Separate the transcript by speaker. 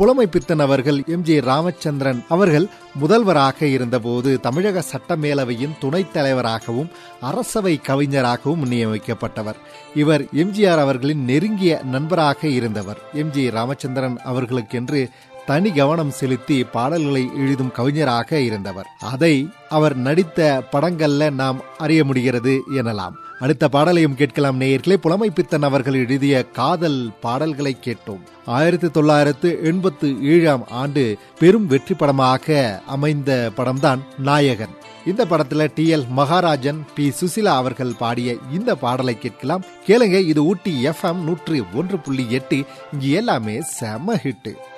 Speaker 1: புலமை பித்தன் அவர்கள் M G Ramachandran அவர்கள் முதல்வராக இருந்தபோது தமிழக சட்டமேலவையின் துணைத் தலைவராகவும் அரசவை கவிஞராகவும் நியமிக்கப்பட்டவர் இவர் எம்ஜிஆர் அவர்களின் நெருங்கிய நண்பராக இருந்தவர் எம் ஜி ராமச்சந்திரன் அவர்களுக்கென்று தனி கவனம் செலுத்தி பாடல்களை எழுதும் கவிஞராக இருந்தவர் அதை அவர் நடித்த படங்கள்ல நாம் அறிய முடிகிறது எனலாம் அடுத்த பாடலையும் கேட்கலாம் நேயர்களே புலமை பித்தன் அவர்கள் எழுதிய காதல் பாடல்களை கேட்டோம் ஆயிரத்தி தொள்ளாயிரத்து எண்பத்து ஏழாம் ஆண்டு பெரும் வெற்றி படமாக அமைந்த படம்தான் நாயகன் இந்த படத்துல T L Maharajan P Susheela அவர்கள் பாடிய இந்த பாடலை கேட்கலாம் கேளுங்க இது ஊட்டி எஃப்எம் நூற்றி ஒன்று புள்ளி எட்டு இங்கு எல்லாமே செம ஹிட்டு